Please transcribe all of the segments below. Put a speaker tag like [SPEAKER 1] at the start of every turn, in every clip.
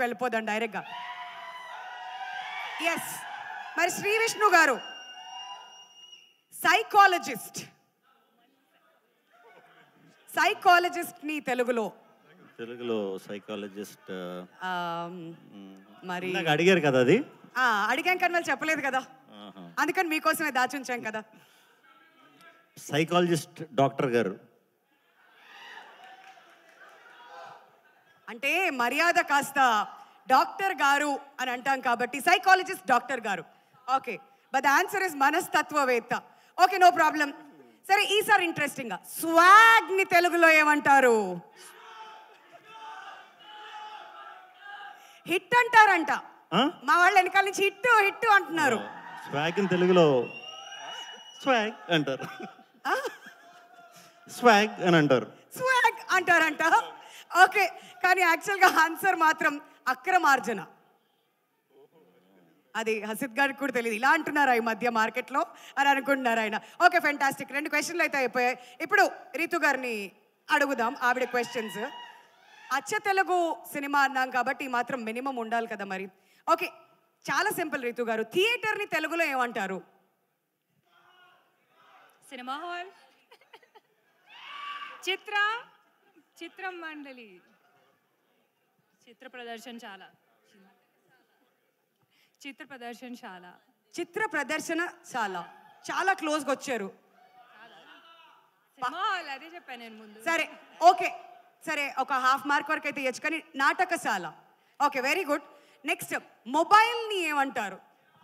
[SPEAKER 1] క్వశ్చన్కి వెళ్ళిపోదాం డైరెక్ట్గా ఎస్ మరి శ్రీ విష్ణు గారు సైకాలజిస్ట్ సైకాలజిస్ట్ని తెలుగులో
[SPEAKER 2] తెలుగులో సైకాలజిస్ట్
[SPEAKER 1] ఆమ్, మరి
[SPEAKER 2] నాకు అడిగారు కదా అది
[SPEAKER 1] ఆ, అడిగాం కానీ వాళ్ళు చెప్పలేదు కదా
[SPEAKER 2] ఆహా.
[SPEAKER 1] అందుకని మీకోసమే దాచుంచాం కదా
[SPEAKER 2] సైకాలజిస్ట్ డాక్టర్ గారు
[SPEAKER 1] అంటే మర్యాద కాస్త డాక్టర్ గారు అని అంటాం కాబట్టి సైకాలజిస్ట్ డాక్టర్ గారు ఓకే బట్ ఆన్సర్ ఇస్ మనస్తత్వవేత్త ఓకే నో ప్రాబ్లం సరే ఈసారి ఇంట్రెస్టింగ్ గా స్వాగ్ ని తెలుగులో ఏమంటారు హిట్ అంటారంట
[SPEAKER 2] ఆ?
[SPEAKER 1] మా వాళ్ళు వెనకాల నుంచి హిట్ హిట్ అంటున్నారు
[SPEAKER 2] స్వాగ్ ఇన్ తెలుగులో స్వాగ్ అంటారు స్వాగ్ అని అంటారు
[SPEAKER 1] స్వాగ్ అంటారంట ఓకే కానీ యాక్చువల్గా ఆన్సర్ మాత్రం అక్రమార్జన అది హసిద్ గారికి కూడా తెలియదు ఇలా అంటున్నారు ఈ మధ్య మార్కెట్లో అని అనుకుంటున్నారు ఆయన ఓకే ఫెంటాస్టిక్ రెండు క్వశ్చన్లు అయితే అయిపోయాయి ఇప్పుడు రీతు గారిని అడుగుదాం ఆవిడ క్వశ్చన్స్ అచ్చ తెలుగు సినిమా అన్నాం కాబట్టి ఈ మాత్రం మినిమం ఉండాలి కదా మరి ఓకే చాలా సింపుల్ రీతు గారు థియేటర్ని తెలుగులో ఏమంటారు
[SPEAKER 3] సినిమా హాల్ చిత్ర చిత్రం మండలి చిత్ర ప్రదర్శనశాల చిత్ర ప్రదర్శనశాల
[SPEAKER 1] చిత్ర ప్రదర్శన చాలా చాలా క్లోజ్గా వచ్చారు
[SPEAKER 3] సినిమా హాల్ అదే చెప్పాను నేను ముందు
[SPEAKER 1] సరే ఓకే సరే ఒక హాఫ్ మార్క్ వరకు అయితే ఇవ్వచ్చు కానీ నాటకశాల ఓకే వెరీ గుడ్ నెక్స్ట్ మొబైల్ని ఏమంటారు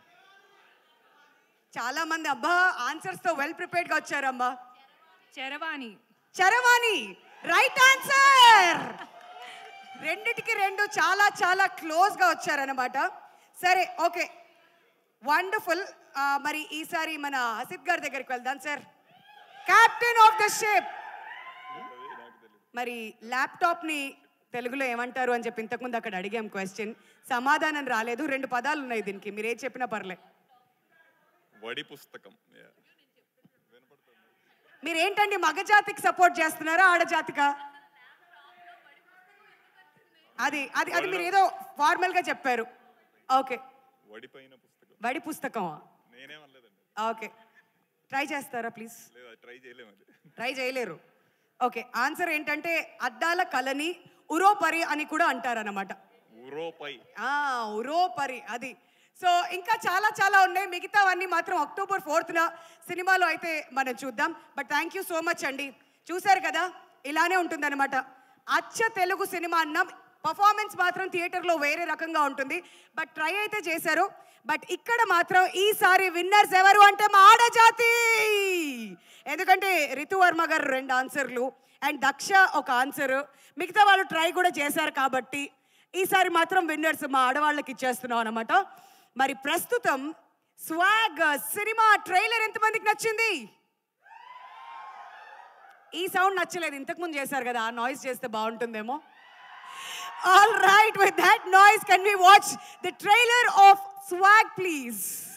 [SPEAKER 1] చాలా మంది అబ్బా ఆన్సర్స్ తో వెల్ ప్రిపేర్డ్ గా వచ్చారమ్మా
[SPEAKER 3] చరవాణి
[SPEAKER 1] చరవాణి రైట్ ఆన్సర్ రెండిటికి రెండు చాలా చాలా క్లోజ్ గా వచ్చారనమాట సరే ఓకే వండర్ఫుల్ మరి ఈసారి మన హసిద్ గారి దగ్గరికి వెళ్దాం sir captain of the ship మరి ల్యాప్టాప్ ని తెలుగులో ఏమంటారు అని చెప్పి ఇంతకుముందు అక్కడ అడిగాం క్వశ్చన్ సమాధానం రాలేదు రెండు పదాలు ఉన్నాయి దీనికి మీరు ఏం చెప్పినా పర్లే
[SPEAKER 4] వడి పుస్తకం Yeah.
[SPEAKER 1] మీరు ఏంటండి మగజాతికి సపోర్ట్ చేస్తున్నారా ఆడజాతికా అది అది అది మీరు ఏదో ఫార్మల్ గా చెప్పారు ఓకే
[SPEAKER 4] వడి పైన పుస్తకం
[SPEAKER 1] బడి పుస్తకమా
[SPEAKER 4] నేనేమనలేదండి
[SPEAKER 1] ఓకే ట్రై చేస్తారా ప్లీజ్
[SPEAKER 4] లేదా ట్రై చేయలేము అది
[SPEAKER 1] ట్రై చేయలేరు ఓకే ఆన్సర్ ఏంటంటే అద్దాల కలని ఉరోపరి అని కూడా అంటారన్నమాట
[SPEAKER 4] ఊరోపై
[SPEAKER 1] ఆ ఉరోపరి అది సో ఇంకా చాలా చాలా ఉన్నాయి మిగతావన్నీ మాత్రం అక్టోబర్ ఫోర్త్న సినిమాలో అయితే మనం చూద్దాం but thank you so much అండి చూశారు కదా ఇలానే ఉంటుందన్నమాట అచ్చ తెలుగు సినిమా అన్నాం పర్ఫార్మెన్స్ మాత్రం థియేటర్లో వేరే రకంగా ఉంటుంది బట్ ట్రై అయితే చేశారు బట్ ఇక్కడ మాత్రం ఈసారి విన్నర్స్ ఎవరు అంటే మా ఆడజాతి ఎందుకంటే రితువర్మ గారు రెండు ఆన్సర్లు అండ్ దక్ష ఒక ఆన్సర్ మిగతా వాళ్ళు ట్రై కూడా చేశారు కాబట్టి ఈసారి మాత్రం విన్నర్స్ మా ఆడవాళ్ళకి ఇచ్చేస్తున్నాం అనమాట మరి ప్రస్తుతం స్వాగ్ సినిమా ట్రైలర్ ఎంతమందికి నచ్చింది ఈ సౌండ్ నచ్చలేదు ఇంతకుముందు చేశారు కదా ఆ నాయిస్ చేస్తే బాగుంటుందేమో all right with that noise can we watch the trailer of Swag please